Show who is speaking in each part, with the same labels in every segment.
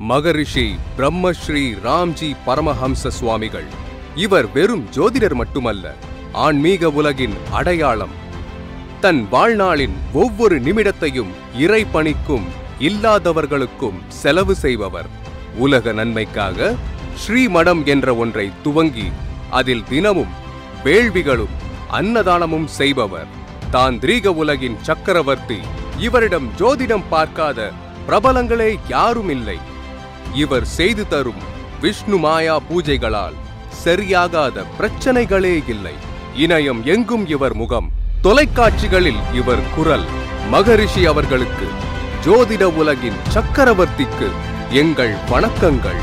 Speaker 1: மகரிஷி பிரம்மஸ்ரீ ராம்ஜி பரமஹம்ச சுவாமிகள் இவர் வெறும் ஜோதிடர் மட்டுமல்ல ஆன்மீக உலகின் அடையாளம் தன் வாழ்நாளின் ஒவ்வொரு நிமிடத்தையும் இறை பணிக்கும் இல்லாதவர்களுக்கும் செலவு செய்பவர் உலக நன்மைக்காக ஸ்ரீமடம் என்ற ஒன்றை துவங்கி அதில் தினமும் வேள்விகளும் அன்னதானமும் செய்பவர் தாந்திரீக உலகின் சக்கரவர்த்தி இவரிடம் ஜோதிடம் பார்க்காத பிரபலங்களே யாரும் இல்லை இவர் செய்து தரும் விஷ்ணு மாயா பூஜைகளால் சரியாகாத பிரச்சனைகளே இல்லை இணையம் எங்கும் இவர் முகம் தொலைக்காட்சிகளில் இவர் குரல் மகரிஷி அவர்களுக்கு ஜோதிட உலகின் சக்கரவர்த்திக்கு எங்கள் வணக்கங்கள்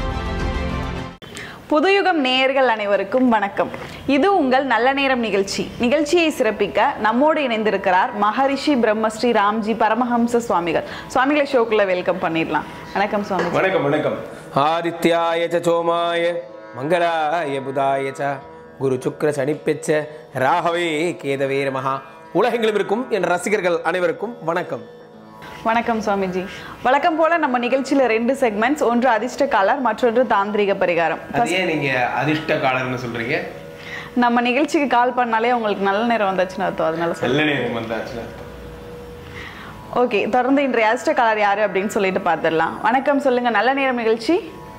Speaker 2: புதுயுகம் நேயர்கள் அனைவருக்கும் வணக்கம் இது உங்கள் நல்ல நேரம் நிகழ்ச்சி நிகழ்ச்சியை சிறப்பிக்க நம்மோடு இணைந்திருக்கிறார் மகரிஷி பிரம்மஸ்ரீ ராம்ஜி பரமஹம்ச சுவாமிகள் சுவாமிகளை ஷோக்குள்ள வெல்கம் பண்ணிடலாம் வணக்கம் சுவாமி
Speaker 3: வணக்கம் வணக்கம் ஆதித்யாய ச சோமாய மங்களாய புதாய ச குரு சுக்ர சனிப்பெச்ச ராகவே கேதவே நமஹா உலகெங்கிலும் இருக்கும் என் ரசிகர்கள் அனைவருக்கும் வணக்கம்
Speaker 2: வணக்கம் சுவாமிஜி வழக்கம் போல நம்ம நிகழ்ச்சியில ரெண்டு செக்மெண்ட்ஸ் ஒன்று அதிர்ஷ்ட காலர் மற்றொன்று தாந்திரிக பரிகாரம்
Speaker 3: அது ஏன் நீங்க அதிர்ஷ்ட காலம்னு சொல்றீங்க
Speaker 2: நம்ம நிகழ்ச்சிக்கு கால் பண்ணாலே உங்களுக்கு நல்ல நேரம் வந்துச்சுன்னு அர்த்தம் அதனால சொல்றேன்
Speaker 3: நல்ல நேரம் வந்தாச்சு
Speaker 2: ஓகே தொடர்ந்து இன்றைய அதிர்ஷ்ட காலர் யாரு அப்படின்னு சொல்லிட்டு பார்த்துடலாம் வணக்கம் சொல்லுங்க நல்ல நேரம் நிகழ்ச்சி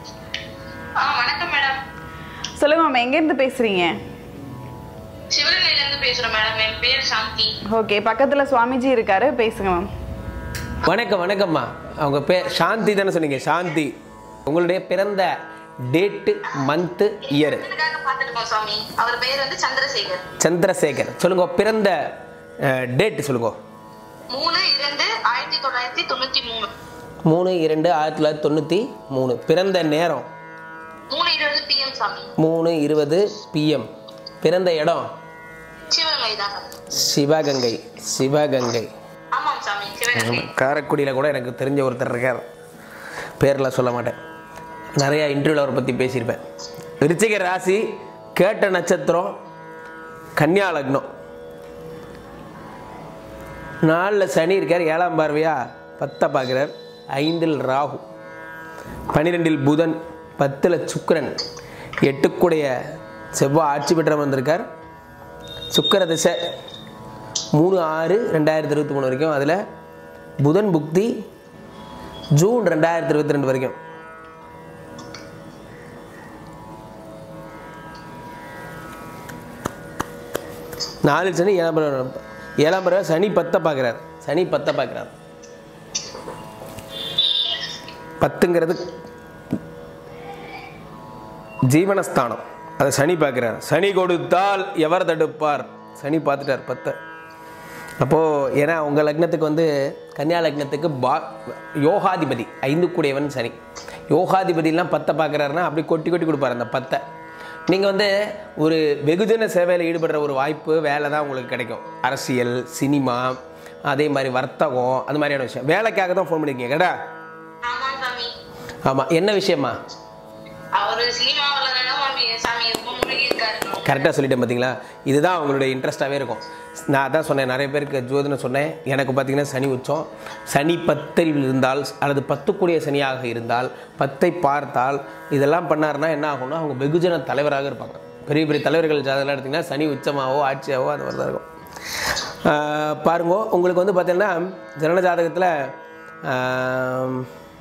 Speaker 4: ஆ வணக்கம் மேடம்
Speaker 2: சொல்லுங்க மேம் எங்கேருந்து பேசுறீங்க
Speaker 4: சிவகங்கையில இருந்து பேசுறேன் மேடம் என் பேர் சாந்தி
Speaker 2: ஓகே பக்கத்துல சுவாமிஜி இருக்காரு பேசுங்க மேம்
Speaker 3: வணக்கம் வணக்கம்மா அவங்க பேர் சாந்தி தானே சொன்னீங்க சாந்தி உங்களுடைய பிறந்த டேட்டு மந்த்து இயர்
Speaker 4: இதுக்காக பார்த்துட்டு இருக்கோம் சுவாமி அவர் பேர் வந்து சந்திரசேகர்
Speaker 3: சந்திரசேகர் சொல்லுங்க பிறந்த டேட் சொல்லுங்க
Speaker 4: மூணு இரண்டு ஆயிரத்தி தொள்ளாயிரத்தி தொண்ணூத்தி மூணு
Speaker 3: மூணு இரண்டு ஆயிரத்தி தொள்ளாயிரத்தி தொண்ணூற்றி மூணு பிறந்த நேரம்
Speaker 4: மூணு இருபது பிஎம் சாமி
Speaker 3: மூணு இருபது பிஎம் பிறந்த இடம்
Speaker 4: சிவகங்கை தான்
Speaker 3: சிவகங்கை சிவகங்கை
Speaker 4: ஆமாம் சாமி சிவகங்கை
Speaker 3: காரைக்குடியில் கூட எனக்கு தெரிஞ்ச ஒருத்தர் இருக்கார் பேரில் சொல்ல மாட்டேன் நிறையா இன்டர்வியூவில் அவரை பற்றி பேசியிருப்பேன் விருச்சிக ராசி கேட்ட நட்சத்திரம் கன்னியா லக்னம் நாலில் சனி இருக்கார் ஏழாம் பார்வையா பத்தை பார்க்குறார் ஐந்தில் ராகு பன்னிரெண்டில் புதன் பத்தில் சுக்கிரன் எட்டுக்குடைய செவ்வாய் ஆட்சி பெற்ற வந்திருக்கார் சுக்கிர திசை மூணு ஆறு ரெண்டாயிரத்தி இருபத்தி மூணு வரைக்கும் அதில் புதன் புக்தி ஜூன் ரெண்டாயிரத்தி இருபத்தி ரெண்டு வரைக்கும் நாலு சனி ஏழாம் பருவ ஏழாம் பருவ சனி பத்தை பார்க்குறார் சனி பத்தை பார்க்குறார் பத்துங்கிறது ஜீவனஸ்தானம் அதை சனி பார்க்குறார் சனி கொடுத்தால் எவர் தடுப்பார் சனி பார்த்துட்டார் பத்தை அப்போது ஏன்னா உங்கள் லக்னத்துக்கு வந்து கன்னியா லக்னத்துக்கு பா யோகாதிபதி ஐந்து கூடியவன் சனி யோகாதிபதிலாம் பத்தை பார்க்குறாருன்னா அப்படி கொட்டி கொட்டி கொடுப்பாரு அந்த பத்தை நீங்கள் வந்து ஒரு வெகுஜன சேவையில் ஈடுபடுற ஒரு வாய்ப்பு வேலை தான் உங்களுக்கு கிடைக்கும் அரசியல் சினிமா அதே மாதிரி வர்த்தகம் அது மாதிரியான விஷயம் வேலைக்காக தான் ஃபோன் பண்ணியிருக்கீங்க கேட்டா
Speaker 4: ஆமாம் சாமி
Speaker 3: ஆமாம் என்ன விஷயமா
Speaker 4: அவர் சினிமாவில் சாமி சாமி ரொம்ப முழுகி இருக்காரு
Speaker 3: கரெக்டாக சொல்லிட்டேன் பார்த்தீங்களா இதுதான் அவங்களுடைய இன்ட்ரெஸ்ட்டாகவே இருக்கும் நான் அதான் சொன்னேன் நிறைய பேருக்கு ஜோதிடம் சொன்னேன் எனக்கு பார்த்தீங்கன்னா சனி உச்சம் சனி பத்தில் இருந்தால் அல்லது பத்துக்குடிய சனியாக இருந்தால் பத்தை பார்த்தால் இதெல்லாம் பண்ணாருன்னா என்ன ஆகும்னா அவங்க வெகுஜன தலைவராக இருப்பாங்க பெரிய பெரிய தலைவர்கள் ஜாதகம் எடுத்திங்கன்னா சனி உச்சமாவோ ஆட்சியாவோ அந்த மாதிரி தான் இருக்கும் ஆஹ் பாருங்க உங்களுக்கு வந்து பார்த்தீங்கன்னா ஜனன ஜாதகத்தில் ஆஹ்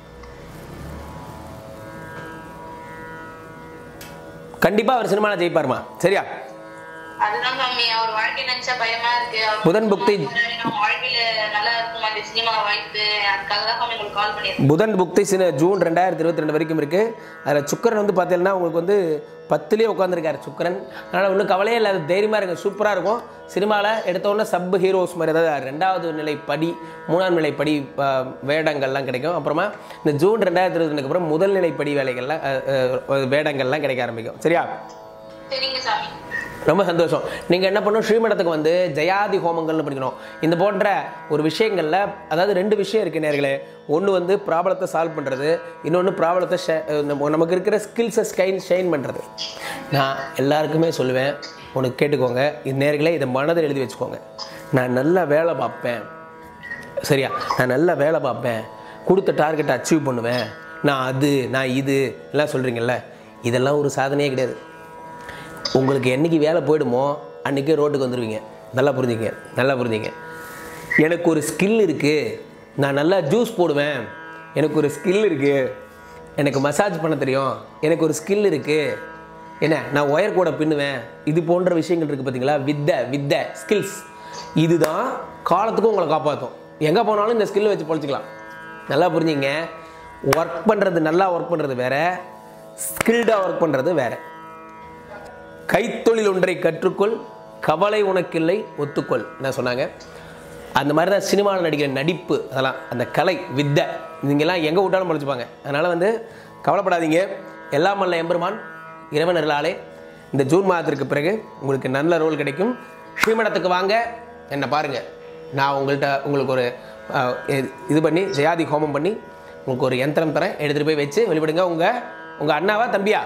Speaker 3: கண்டிப்பாக அவர் சினிமாவில் ஜெயிப்பாருமா சரியா
Speaker 4: அதுதான் சாமி அவர் வாழ்க்கை நினைச்சா பயமா இருக்கு அவர்
Speaker 3: புதன் புக்தி
Speaker 4: நம்ம வாழ்க்கையில நல்லா இருக்கும் அந்த சினிமா வாய்ப்பு அதுக்காக தான் சாமி உங்களுக்கு கால் பண்ணியிருக்கேன்
Speaker 3: புதன் புக்தி சின ஜூன் ரெண்டாயிரத்தி இருபத்தி ரெண்டு வரைக்கும் இருக்குது அதில் சுக்கரன் வந்து பார்த்தீங்கன்னா உங்களுக்கு வந்து பத்துலேயே உட்காந்துருக்காரு சுக்கரன் அதனால் ஒன்றும் கவலையே இல்லாத தைரியமாக இருங்க சூப்பராக இருக்கும் சினிமாவில் எடுத்த உடனே சப் ஹீரோஸ் மாதிரி அதாவது ரெண்டாவது நிலை படி மூணாம் நிலை படி அஹ், வேடங்கள்லாம் கிடைக்கும் அப்புறமா இந்த ஜூன் ரெண்டாயிரத்தி இருபத்தி ரெண்டுக்கு அப்புறம் முதல் நிலை படி வேலைகள்லாம் அஹ், அஹ், வேடங்கள்லாம் கிடைக்க ஆரம்பிக்கும் சரியா
Speaker 4: சரிங்க சாமி
Speaker 3: ரொம்ப சந்தோஷம் நீங்கள் என்ன பண்ணணும் ஸ்ரீமடத்துக்கு வந்து ஜெயாதி ஹோமங்கள்னு படிக்கணும் இந்த போன்ற ஒரு விஷயங்களில் அதாவது ரெண்டு விஷயம் இருக்குது நேர்களே ஒன்று வந்து ப்ராப்ளத்தை சால்வ் பண்ணுறது இன்னொன்று ப்ராப்ளத்தை ஷே- நம்ம- நமக்கு இருக்கிற ஸ்கில்ஸை ஸ்கைன் ஷைன் பண்ணுறது நான் எல்லாருக்குமே சொல்லுவேன் உனக்கு கேட்டுக்கோங்க இந்த நேர்களே இதை மனதில் எழுதி வச்சுக்கோங்க நான் நல்லா வேலை பார்ப்பேன் சரியா நான் நல்லா வேலை பார்ப்பேன் கொடுத்த டார்கெட்டை அச்சீவ் பண்ணுவேன் நான் அது நான் இது எல்லாம் சொல்கிறீங்கல்ல இதெல்லாம் ஒரு சாதனையே கிடையாது உங்களுக்கு என்னைக்கு வேலை போயிடுமோ அன்றைக்கே ரோட்டுக்கு வந்துடுவீங்க நல்லா புரிஞ்சுங்க நல்லா புரிஞ்சுங்க எனக்கு ஒரு ஸ்கில் இருக்குது நான் நல்லா ஜூஸ் போடுவேன் எனக்கு ஒரு ஸ்கில் இருக்குது எனக்கு மசாஜ் பண்ண தெரியும் எனக்கு ஒரு ஸ்கில் இருக்குது என்ன நான் ஒயர் கூட பின்னுவேன் இது போன்ற விஷயங்கள் இருக்குது பார்த்தீங்களா வித்தை வித்தை ஸ்கில்ஸ் இதுதான் காலத்துக்கும் உங்களை காப்பாற்றும் எங்கே போனாலும் இந்த ஸ்கில்லை வச்சு பொழைச்சிக்கலாம் நல்லா புரிஞ்சுங்க ஒர்க் பண்ணுறது நல்லா ஒர்க் பண்ணுறது வேற ஸ்கில்டாக ஒர்க் பண்ணுறது வேற கைத்தொழில் ஒன்றை கற்றுக்கொள் கவலை உனக்கில்லை ஒத்துக்கொள் என்ன சொன்னாங்க அந்த மாதிரி தான் சினிமாவில் நடிக்கிற நடிப்பு அதெல்லாம் அந்த கலை வித்தை நீங்கள்லாம் எங்கே விட்டாலும் படிச்சுப்பாங்க அதனால் வந்து கவலைப்படாதீங்க எல்லாம் வல்ல எம்பெருமான் இறைவன் அருளாலே இந்த ஜூன் மாதத்திற்கு பிறகு உங்களுக்கு நல்ல ரோல் கிடைக்கும் ஸ்ரீமடத்துக்கு வாங்க என்னை பாருங்கள் நான் உங்கள்கிட்ட உங்களுக்கு ஒரு அஹ், இது- இது பண்ணி ஜெயாதி ஹோமம் பண்ணி உங்களுக்கு ஒரு யந்திரம் தரேன் எடுத்துகிட்டு போய் வச்சு வெளிப்படுங்க உங்கள் உங்கள் அண்ணாவா தம்பியா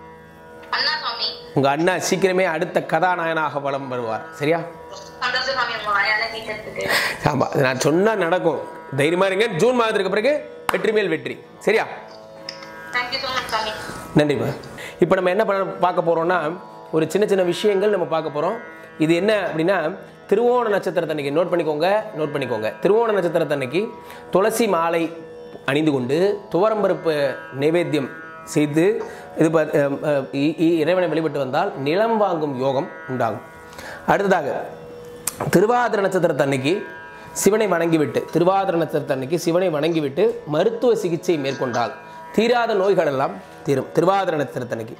Speaker 4: அண்ணா சுவாமி
Speaker 3: உங்கள் அண்ணா சீக்கிரமே அடுத்த கதாநாயகனாக வலம் வருவார் சரியா
Speaker 4: சந்தோஷம் சுவாமி உங்க வாயால கேட்கறதுக்கு
Speaker 3: ஆமாம் நான் சொன்னால் நடக்கும் தைரியமாக இருங்க ஜூன் மாதத்துக்கு பிறகு வெற்றி மேல் வெற்றி சரியா
Speaker 4: தேங்க்யூ ஸோ மச் சுவாமி
Speaker 3: நன்றிப்பா இப்போ நம்ம என்ன பண்ண பார்க்க போகிறோம்னா ஒரு சின்ன சின்ன விஷயங்கள் நம்ம பார்க்க போகிறோம் இது என்ன அப்படின்னா திருவோண நட்சத்திரத்தன்னைக்கு நோட் பண்ணிக்கோங்க நோட் பண்ணிக்கோங்க திருவோண நட்சத்திரத்தன்னைக்கு துளசி மாலை அணிந்து கொண்டு துவரம்பருப்பு நைவேத்தியம் செய்து இது ப- அஹ் அஹ் இ- இ- இறைவனை வழிபட்டு வந்தால் நிலம் வாங்கும் யோகம் உண்டாகும் அடுத்ததாக திருவாதிர நட்சத்திரத்தன்னைக்கு சிவனை வணங்கிவிட்டு திருவாதிர நட்சத்திரத்தன்னைக்கு சிவனை வணங்கிவிட்டு மருத்துவ சிகிச்சை மேற்கொண்டால் தீராத நோய்கள் எல்லாம் தீரும் திருவாதிர நட்சத்திரத்தன்னைக்கு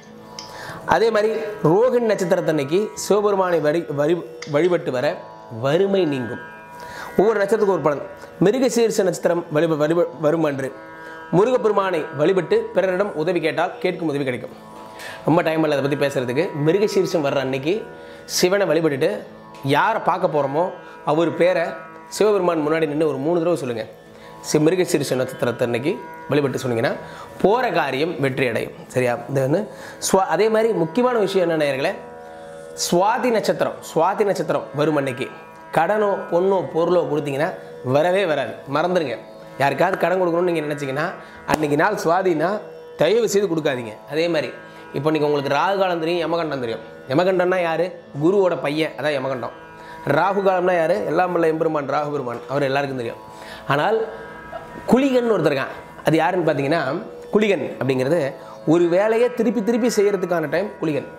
Speaker 3: அதே மாதிரி ரோகிணி நட்சத்திரத்தன்னைக்கு சிவபெருமானை வழி வழி வழிபட்டு வர வறுமை நீங்கும் ஒவ்வொரு நட்சத்திரத்துக்கும் ஒரு பலன் மிருகசீர்ஷ நட்சத்திரம் வழிப வழிப வரும் அன்று முருகப்பெருமானை வழிபட்டு பிறரிடம் உதவி கேட்டால் கேட்கும் உதவி கிடைக்கும் ரொம்ப டைம் இல்லை அதை பற்றி பேசுகிறதுக்கு மிருகசீர்ஷம் வர்ற அன்னைக்கு சிவனை வழிபட்டுட்டு யாரை பார்க்க போகிறோமோ அவர் பேரை சிவபெருமான் முன்னாடி நின்று ஒரு மூணு தடவை சொல்லுங்கள் சி மிருகசீர்ஷ நட்சத்திரத்தை அன்னைக்கு வழிபட்டு சொன்னீங்கன்னா போகிற காரியம் வெற்றி அடையும் சரியா இது வந்து ஸ்வா அதே மாதிரி முக்கியமான விஷயம் என்ன நேயர்களே சுவாதி நட்சத்திரம் சுவாதி நட்சத்திரம் வரும் அன்னைக்கு கடனோ பொண்ணோ பொருளோ கொடுத்தீங்கன்னா வரவே வராது மறந்துடுங்க யாருக்காவது கடன் கொடுக்கணும்னு நீங்கள் நினச்சிங்கன்னா அன்னைக்கு நாள் சுவாதினா தயவு செய்து கொடுக்காதீங்க அதே மாதிரி இப்போ நீங்கள் உங்களுக்கு ராகு காலம் தெரியும் யமகண்டம் தெரியும் யமகண்டம்னா யார் குருவோட பையன் அதான் யமகண்டம் ராகு காலம்னா யார் எல்லாம் வல்ல எம்பெருமான் ராகு பெருமான் அவர் எல்லாருக்கும் தெரியும் ஆனால் குளிகன் ஒருத்தர் இருக்கான் அது யாருன்னு பார்த்தீங்கன்னா குளிகன் அப்படிங்கிறது ஒரு வேலையை திருப்பி திருப்பி செய்கிறதுக்கான டைம் குளிகன்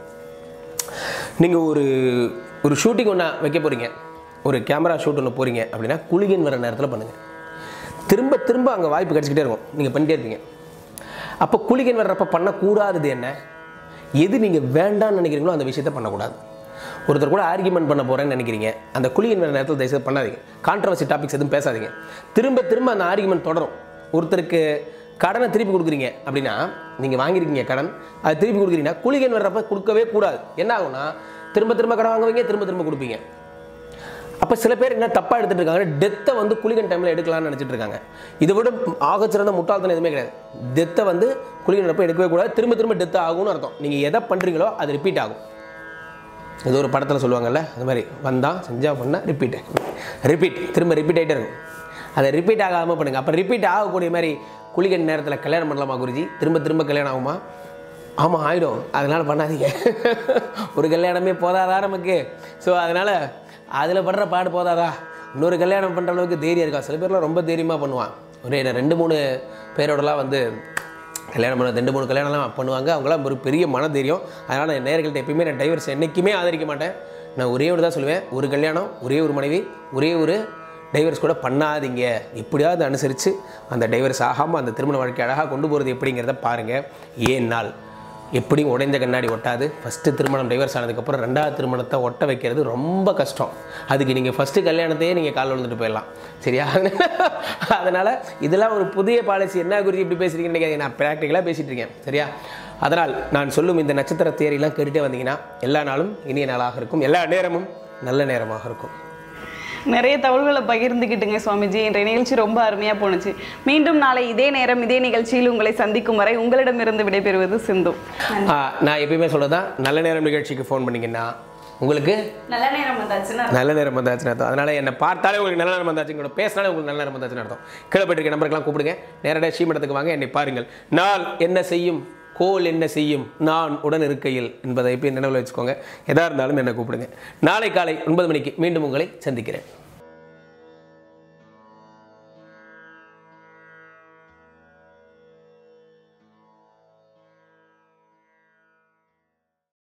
Speaker 3: நீங்கள் ஒரு ஒரு ஷூட்டிங் ஒன்றா வைக்க போகிறீங்க ஒரு கேமரா ஷூட் ஒன்று போகிறீங்க அப்படின்னா குளிகன் வர நேரத்தில் பண்ணுங்கள் திரும்ப திரும்ப அங்கே வாய்ப்பு கிடச்சிக்கிட்டே இருக்கும் நீங்கள் பண்ணிட்டே இருப்பீங்க அப்போ குளிகன் வர்றப்ப பண்ணக்கூடாதது என்ன எது நீங்கள் வேண்டாம்னு நினைக்கிறீங்களோ அந்த விஷயத்தை பண்ணக்கூடாது ஒருத்தர் கூட ஆர்கியூமெண்ட் பண்ண போகிறேன்னு நினைக்கிறீங்க அந்த குளிகன் வர நேரத்தில் தயவுசெய்து பண்ணாதீங்க கான்ட்ரவர்சி டாபிக்ஸ் எதுவும் பேசாதீங்க திரும்ப திரும்ப அந்த ஆர்கியூமெண்ட் தொடரும் ஒருத்தருக்கு கடனை திருப்பி கொடுக்குறீங்க அப்படின்னா நீங்கள் வாங்கியிருக்கீங்க கடன் அது திருப்பி கொடுக்குறீங்கன்னா குளிகன் வர்றப்ப கொடுக்கவே கூடாது என்ன ஆகும்னா திரும்ப திரும்ப கடன் வாங்குவீங்க திரும்ப திரும்ப கொடுப்பீங்க அப்போ சில பேர் என்ன தப்பாக எடுத்துட்டு இருக்காங்க டெத்தை வந்து குளிகன் டைமில் எடுக்கலாம்னு நினச்சிட்டு இருக்காங்க இதை விட ஆகச்சிறந்த முட்டாள்தனம் எதுவுமே கிடையாது டெத்தை வந்து குளிகன் அப்போ எடுக்கவே கூடாது திரும்ப திரும்ப டெத் ஆகும்னு அர்த்தம் நீங்கள் எதை பண்ணுறீங்களோ அது ரிப்பீட் ஆகும் இது ஒரு படத்தில் சொல்லுவாங்கல்ல அது மாதிரி வந்தான் செஞ்சா பண்ணால் ரிப்பீட் ரிப்பீட் திரும்ப ரிப்பீட் ஆகிட்டே இருக்கும் அதை ரிப்பீட் ஆகாமல் பண்ணுங்கள் அப்போ ரிப்பீட் ஆகக்கூடிய மாதிரி குளிகன் நேரத்தில் கல்யாணம் பண்ணலாமா குருஜி திரும்ப திரும்ப கல்யாணம் ஆகுமா ஆமாம் ஆகிடும் அதனால் பண்ணாதீங்க ஒரு கல்யாணமே போதாதா நமக்கு ஸோ அதனால் அதில் படுற பாடு போதாதா இன்னொரு கல்யாணம் பண்ணுற அளவுக்கு தைரியம் இருக்கா சில பேர்லாம் ரொம்ப தைரியமாக பண்ணுவான் ஒரே ரெண்டு மூணு பேரோடலாம் வந்து கல்யாணம் பண்ண ரெண்டு மூணு கல்யாணம்லாம் பண்ணுவாங்க அவங்களாம் ஒரு பெரிய மன தைரியம் அதனால் என் நேர்கள்ட்ட எப்பயுமே நான் டைவர்ஸ் என்றைக்குமே ஆதரிக்க மாட்டேன் நான் ஒரே ஒரு தான் சொல்லுவேன் ஒரு கல்யாணம் ஒரே ஒரு மனைவி ஒரே ஒரு டைவர்ஸ் கூட பண்ணாதீங்க எப்படியாவது அனுசரித்து அந்த டைவர்ஸ் ஆகாமல் அந்த திருமண வாழ்க்கை அழகாக கொண்டு போகிறது எப்படிங்கிறத பாருங்கள் ஏன் நாள் எப்படியும் உடைந்த கண்ணாடி ஒட்டாது ஃபஸ்ட்டு திருமணம் டைவர்ஸ் ஆனதுக்கப்புறம் ரெண்டாவது திருமணத்தை ஒட்ட வைக்கிறது ரொம்ப கஷ்டம் அதுக்கு நீங்கள் ஃபஸ்ட்டு கல்யாணத்தையே நீங்கள் கால் விழுந்துட்டு போயிடலாம் சரியா அதனால் இதெல்லாம் ஒரு புதிய பாலிசி என்ன குறித்து இப்படி பேசுகிறீங்கன்னு நினைக்காதீங்க நான் ப்ராக்டிக்கலாக பேசிகிட்டு இருக்கேன் சரியா அதனால் நான் சொல்லும் இந்த நட்சத்திர தேரிலாம் கேட்டுட்டே வந்தீங்கன்னா எல்லா நாளும் இனிய நாளாக இருக்கும் எல்லா நேரமும் நல்ல நேரமாக இருக்கும்
Speaker 2: நிறைய தகவல்களை பகிர்ந்துக்கிட்டுங்க சுவாமிஜி இன்றைய நிகழ்ச்சி ரொம்ப அருமையாக போணுச்சு மீண்டும் நாளை இதே நேரம் இதே நிகழ்ச்சியில் உங்களை சந்திக்கும் வரை உங்களிடமிருந்து விடைபெறுவது சிந்து
Speaker 3: ஆ, நான் எப்பயுமே சொல்கிறது தான் நல்ல நேரம் நிகழ்ச்சிக்கு ஃபோன் பண்ணிங்கன்னா உங்களுக்கு
Speaker 2: நல்ல நேரம் வந்தாச்சுன்னா
Speaker 3: நல்ல நேரம் வந்தாச்சுன்னு அர்த்தம் அதனால் என்னை பார்த்தாலே உங்களுக்கு நல்ல நேரம் வந்தாச்சு கூட பேசினாலே உங்களுக்கு நல்ல நேரம் வந்தாச்சுன்னு அர்த்தம் கீழே போயிட்டு நம்பருக்கெல்லாம் கூப்பிடுங்க நேரடியாக ஸ்ரீமடத்துக்கு வாங்க என்னை பாருங்கள் நாள் என்ன செய்யும் கோல் என்ன செய்யும் நான் உடன் இருக்கையில் என்பதை இப்போ நினைவில் வச்சுக்கோங்க எதா இருந்தாலும் என்னை கூப்பிடுங்க நாளை காலை ஒன்பது மணிக்கு மீண்டும் உங்களை சந்திக்கிறேன்